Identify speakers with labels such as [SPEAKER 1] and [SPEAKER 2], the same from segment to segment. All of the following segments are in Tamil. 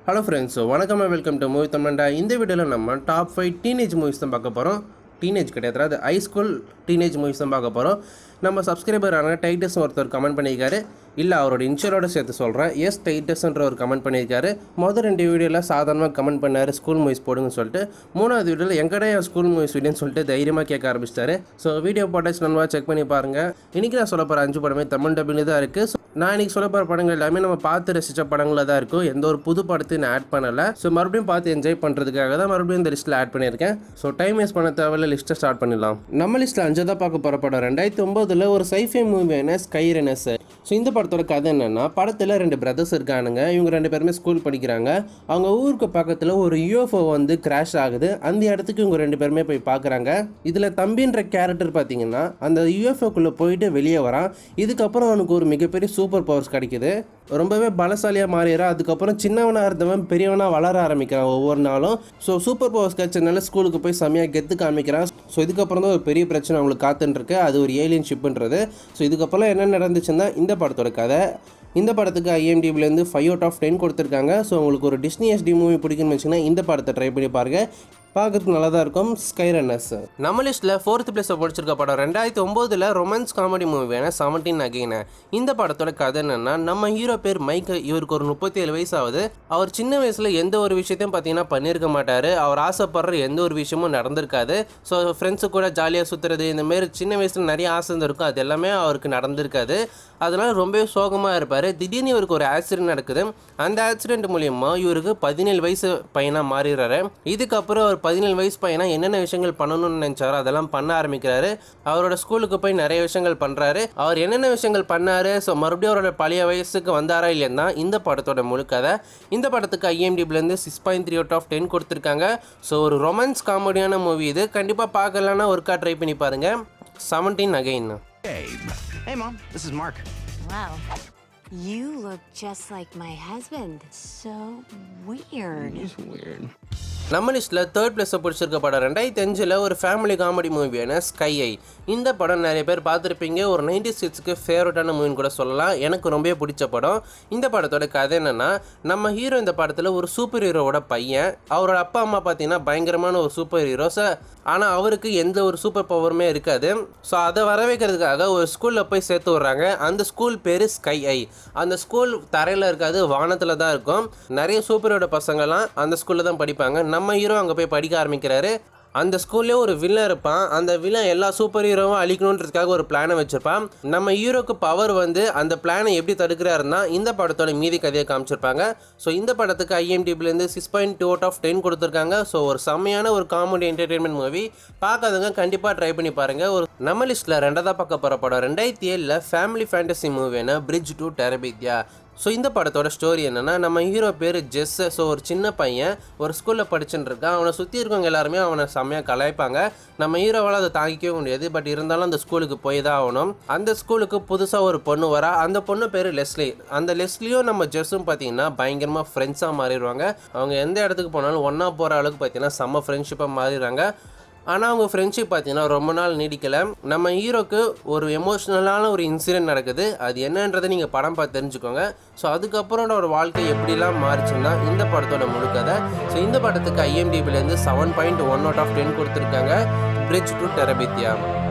[SPEAKER 1] ஹலோ ஃப்ரெண்ட்ஸ் வணக்கம் வெல்கம் டு மூவி தமிழ்டா இந்த வீடியோவில் நம்ம டாப் ஃபைவ் டீனேஜ் மூவிஸ் தான் பார்க்க போகிறோம் டீனேஜ் கிடையாது அதாவது ஹை ஸ்கூல் டீனேஜ் மூவிஸ் தான் பார்க்க போகிறோம் நம்ம சப்ஸ்கிரைபரான டைட்டஸ் ஒருத்தர் கமெண்ட் பண்ணியிருக்காரு இல்லை அவரோட இன்ஷியலோட சேர்த்து சொல்கிறேன் எஸ் டைட்டஸ்ன்ற ஒரு கமெண்ட் பண்ணியிருக்காரு மொதல் ரெண்டு வீடியோவில் சாதாரணமாக கமெண்ட் பண்ணார் ஸ்கூல் மூவிஸ் போடுங்கன்னு சொல்லிட்டு மூணாவது வீடியோவில் எங்கடா என் ஸ்கூல் மூவிஸ் வீடியோன்னு சொல்லிட்டு தைரியமாக கேட்க ஆரம்பிச்சிட்டாரு ஸோ வீடியோ போட்டாச்சு நண்பா செக் பண்ணி பாருங்கள் இன்றைக்கி நான் சொல்ல போகிற அஞ்சு படமே தமிழ் டப்பில் தான் இருக்குது ஸோ நான் இன்னைக்கு சொல்ல போகிற படங்கள் எல்லாமே நம்ம பார்த்து ரசித்த படங்களாக தான் இருக்கும் எந்த ஒரு புது படத்தையும் நான் ஆட் பண்ணலை ஸோ மறுபடியும் பார்த்து என்ஜாய் பண்ணுறதுக்காக தான் மறுபடியும் இந்த லிஸ்ட்டில் ஆட் பண்ணியிருக்கேன் ஸோ டைம் வேஸ்ட் பண்ண தேவையில்ல லிஸ்ட்டை ஸ்டார்ட் பண்ணிடலாம் நம்ம லிஸ்ட்டில் அஞ்சு தான் பார்க்க போகிற படம் ரெண்டாயிரத்தி ஒம்போதில் ஒரு சைஃபை மூவியான ஸ்கை ரெனஸ் ஸோ இந்த படத்தோட கதை என்னென்னா படத்தில் ரெண்டு பிரதர்ஸ் இருக்கானுங்க இவங்க ரெண்டு பேருமே ஸ்கூல் படிக்கிறாங்க அவங்க ஊருக்கு பக்கத்தில் ஒரு யூஎஃப்ஓ வந்து கிராஷ் ஆகுது அந்த இடத்துக்கு இவங்க ரெண்டு பேருமே போய் பார்க்குறாங்க இதில் தம்பின்ற கேரக்டர் பார்த்தீங்கன்னா அந்த யூஎஃப்ஓக்குள்ளே போயிட்டு வெளியே வரான் இதுக்கப்புறம் அவனுக்கு ஒரு மிகப்பெரிய சூப்பர் பவர்ஸ் கிடைக்குது ரொம்பவே பலசாலியாக மாறிடுறான் அதுக்கப்புறம் சின்னவனாக இருந்தவன் பெரியவனாக வளர ஆரம்பிக்கிறான் ஒவ்வொரு நாளும் ஸோ சூப்பர் பவர்ஸ் கிடைச்சதுனால ஸ்கூலுக்கு போய் செம்மையாக கெத்து காமிக்கிறான் ஸோ இதுக்கப்புறம் தான் ஒரு பெரிய பிரச்சனை அவங்களுக்கு காத்துன்ருக்கு அது ஒரு ஏலியன் ஷிப்புன்றது ஸோ இதுக்கப்புறம் என்ன நடந்துச்சுன்னா இந்த படத்தோட கதை இந்த படத்துக்கு ஐஎம்டிபிலேருந்து ஃபைவ் அவுட் ஆஃப் டென் கொடுத்துருக்காங்க ஸோ உங்களுக்கு ஒரு டிஸ்னி எஸ்டி மூவி பிடிக்குன்னு வச்சிங்கன்னா இந்த படத்தை ட்ரை பண்ணி பாருங்கள் பார்க்கறதுக்கு நல்லா தான் இருக்கும் ஸ்கை ரன்னர்ஸ் நம்ம லிஸ்ட்டில் ஃபோர்த் பிளேஸை பிடிச்சிருக்க படம் ரெண்டாயிரத்தி ஒம்போதில் ரொமான்ஸ் காமெடி மூவியான செவன்டீன் அகைன இந்த படத்தோட கதை என்னன்னா நம்ம ஹீரோ பேர் மைக் இவருக்கு ஒரு முப்பத்தி ஏழு வயசு ஆகுது அவர் சின்ன வயசில் எந்த ஒரு விஷயத்தையும் பார்த்தீங்கன்னா பண்ணியிருக்க மாட்டார் அவர் ஆசைப்படுற எந்த ஒரு விஷயமும் நடந்திருக்காது ஸோ ஃப்ரெண்ட்ஸு கூட ஜாலியாக சுற்றுறது இந்த மாதிரி சின்ன வயசில் நிறைய ஆசை இருந்திருக்கும் அது எல்லாமே அவருக்கு நடந்திருக்காது அதனால ரொம்பவே சோகமாக இருப்பார் திடீர்னு இவருக்கு ஒரு ஆக்சிடென்ட் நடக்குது அந்த ஆக்சிடென்ட் மூலியமா இவருக்கு பதினேழு வயசு பையனாக மாறிடுறாரு இதுக்கப்புறம் அவர் பதினேழு வயசு பையனா என்னென்ன விஷயங்கள் பண்ணணும்னு நினச்சாரோ அதெல்லாம் பண்ண ஆரம்பிக்கிறாரு அவரோட ஸ்கூலுக்கு போய் நிறைய விஷயங்கள் பண்ணுறாரு அவர் என்னென்ன விஷயங்கள் பண்ணாரு ஸோ மறுபடியும் அவரோட பழைய வயசுக்கு வந்தாரா இல்லையா தான் இந்த படத்தோட முழு கதை இந்த படத்துக்கு ஐஎம்டிபிலேருந்து six point three out of ten கொடுத்துருக்காங்க ஸோ ஒரு ரொமான்ஸ் காமெடியான மூவி இது கண்டிப்பாக பார்க்கலன்னா ஒருக்கா ட்ரை பண்ணி பாருங்கள் seventeen again
[SPEAKER 2] Babe. Hey, Mom. This is Mark.
[SPEAKER 3] Wow. You look just like my husband. So weird.
[SPEAKER 2] He's weird.
[SPEAKER 1] நம்ம லிஸ்ட்டில் தேர்ட் பிளேஸை பிடிச்சிருக்க படம் ரெண்டாயிரத்தி அஞ்சில் ஒரு ஃபேமிலி காமெடி மூவியான ஸ்கை ஐ இந்த படம் நிறைய பேர் பார்த்துருப்பீங்க ஒரு நைன்டி சிக்ஸ்க்கு ஃபேவரட்டான மூவின்னு கூட சொல்லலாம் எனக்கு ரொம்பவே பிடிச்ச படம் இந்த படத்தோட கதை என்னென்னா நம்ம ஹீரோ இந்த படத்தில் ஒரு சூப்பர் ஹீரோவோட பையன் அவரோட அப்பா அம்மா பார்த்தீங்கன்னா பயங்கரமான ஒரு சூப்பர் ஹீரோ ஆனால் அவருக்கு எந்த ஒரு சூப்பர் பவருமே இருக்காது ஸோ அதை வர வைக்கிறதுக்காக ஒரு ஸ்கூலில் போய் சேர்த்து விட்றாங்க அந்த ஸ்கூல் பேர் ஸ்கை ஐ அந்த ஸ்கூல் தரையில் இருக்காது வானத்தில் தான் இருக்கும் நிறைய சூப்பரோட பசங்கள்லாம் அந்த ஸ்கூலில் தான் படிப்பாங்க நம்ம ஹீரோ அங்கே போய் படிக்க ஆரம்பிக்கிறாரு அந்த ஸ்கூல்லே ஒரு வில்லன் இருப்பான் அந்த வில்லன் எல்லா சூப்பர் ஹீரோவும் அழிக்கணுன்றதுக்காக ஒரு பிளானை வச்சிருப்பான் நம்ம ஹீரோக்கு பவர் வந்து அந்த பிளானை எப்படி தடுக்கிறாருன்னா இந்த படத்தோட மீதி கதையை காமிச்சிருப்பாங்க ஸோ இந்த படத்துக்கு ஐஎம்டிபிலேருந்து six point two out of ten கொடுத்துருக்காங்க ஸோ ஒரு செம்மையான ஒரு காமெடி என்டர்டெயின்மெண்ட் மூவி பார்க்காதவங்க கண்டிப்பாக ட்ரை பண்ணி பாருங்கள் ஒரு நம்ம லிஸ்ட்டில் ரெண்டாவதாக பார்க்க போகிற படம் ரெண்டாயிரத்தி ஏழில் ஃபேமிலி ஃபேண்டசி மூவியான பிரிட்ஜ் டு டெரபித்யா ஸோ இந்த படத்தோட ஸ்டோரி என்னென்னா நம்ம ஹீரோ பேர் ஜெஸ் ஸோ ஒரு சின்ன பையன் ஒரு ஸ்கூலில் படிச்சுட்டு இருக்கான் அவனை சுற்றி இருக்கவங்க எல்லாருமே அவனை செம்மையாக கலாய்ப்பாங்க நம்ம ஹீரோவால் அதை தாங்கிக்கவே முடியாது பட் இருந்தாலும் அந்த ஸ்கூலுக்கு போய் தான் ஆகணும் அந்த ஸ்கூலுக்கு புதுசாக ஒரு பொண்ணு வரா அந்த பொண்ணு பேர் லெஸ்லி அந்த லெஸ்லியும் நம்ம ஜெஸ்ஸும் பார்த்தீங்கன்னா பயங்கரமாக ஃப்ரெண்ட்ஸாக மாறிடுவாங்க அவங்க எந்த இடத்துக்கு போனாலும் ஒன்றா போகிற அளவுக்கு பார்த்தீங்கன்னா செம்ம ஃப்ரெண்ட்ஷிப்பாக மாறிடுறாங்க ஆனால் அவங்க ஃப்ரெண்ட்ஷிப் பார்த்தீங்கன்னா ரொம்ப நாள் நீடிக்கலை நம்ம ஹீரோக்கு ஒரு எமோஷ்னலான ஒரு இன்சிடென்ட் நடக்குது அது என்னன்றதை நீங்கள் படம் பார்த்து தெரிஞ்சுக்கோங்க ஸோ அதுக்கப்புறம் ஒரு வாழ்க்கை எப்படிலாம் மாறுச்சுன்னா இந்த படத்தோட முழு கதை ஸோ இந்த படத்துக்கு ஐஎம்டிபிலேருந்து seven point one out of ten கொடுத்துருக்காங்க பிரிட்ஜ் டு டெரபித்யா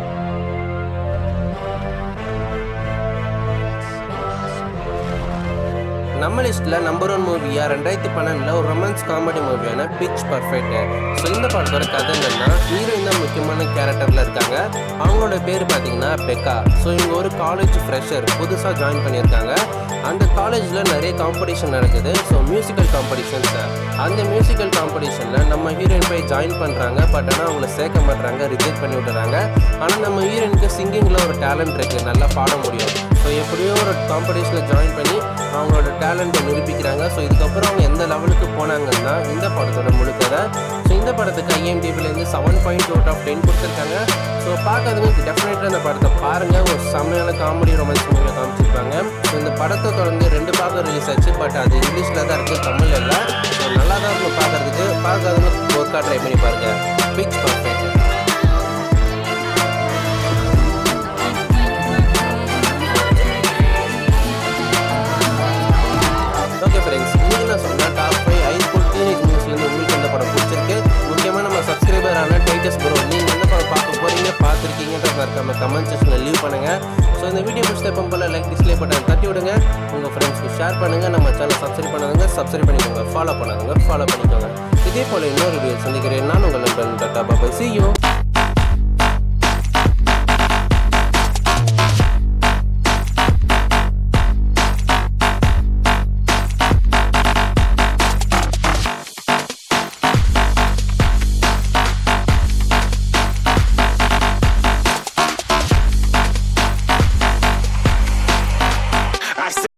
[SPEAKER 1] நம்ம லிஸ்ட்டில் நம்பர் ஒன் மூவியாக ரெண்டாயிரத்தி பன்னெண்டில் ஒரு ரொமான்ஸ் காமெடி மூவியான பிச் பர்ஃபெக்ட் ஸோ இந்த படத்தோட கதை என்னன்னா ஹீரோயின் தான் முக்கியமான கேரக்டரில் இருக்காங்க அவங்களோட பேர் பார்த்தீங்கன்னா பெக்கா ஸோ இவங்க ஒரு காலேஜ் ஃப்ரெஷர் புதுசாக ஜாயின் பண்ணியிருக்காங்க அந்த காலேஜில் நிறைய காம்படிஷன் நடக்குது ஸோ மியூசிக்கல் காம்படிஷன்ஸ் அந்த மியூசிக்கல் காம்படிஷனில் நம்ம ஹீரோயின் போய் ஜாயின் பண்ணுறாங்க பட் ஆனால் அவங்கள சேர்க்க மாட்டுறாங்க ரிஜெக்ட் பண்ணி விட்டுறாங்க ஆனால் நம்ம ஹீரோயினுக்கு சிங்கிங்கில் ஒரு டேலண்ட் இருக்குது நல்லா பாட முடியும் ஸோ எப்படியோ ஒரு காம்படிஷனில் ஜாயின் பண்ணி அவங்களோட டேலண்ட்டை நிரூபிக்கிறாங்க ஸோ இதுக்கப்புறம் அவங்க எந்த லெவலுக்கு போனாங்கன்னா இந்த படத்தோட முழுக்கதை ஸோ இந்த படத்துக்கு ஐஎம்டிபிலேருந்து seven point out of ten கொடுத்துருக்காங்க ஸோ பார்க்காதவங்க டெஃபினட்டாக இந்த படத்தை பாருங்கள் ஒரு செம்மையான காமெடி ரொமான்ஸ் மூவியில் காமிச்சிருப்பாங்க ஸோ இந்த படத்தை தொடர்ந்து ரெண்டு பாகம் ரிலீஸ் ஆச்சு பட் அது இங்கிலீஷில் தான் இருக்குது தமிழ் இல்லை ஸோ நல்லா தான் இருக்கும் பார்க்கறதுக்கு பார்க்காதவங்க ஒர்க்கா ட்ரை பண்ணி பாருங்கள் பிச் பர்ஃபெக்ட் ஓகே ஃப்ரெண்ட்ஸ் இன்னைக்கு நான் சொன்ன டாப் ஃபைவ் ஹை பிடிச்ச எப்போ போல் லைக் டிஸ்ப்ளே பட்டன் தட்டி விடுங்க உங்கள் ஃப்ரெண்ட்ஸ்க்கு ஷேர் பண்ணுங்கள் நம்ம சேனல் சப்ஸ்கிரைப் பண்ணாதுங்க சப்ஸ்கிரைப் பண்ணிக்கோங்க ஃபாலோ பண்ணாதுங்க ஃபாலோ பண்ணிக்கோங்க இதே போல் இன்னொரு வீடியோ சந்திக்கிறேன் நான் உங்கள் நண்பன் டாட்டா பாபா சி யூ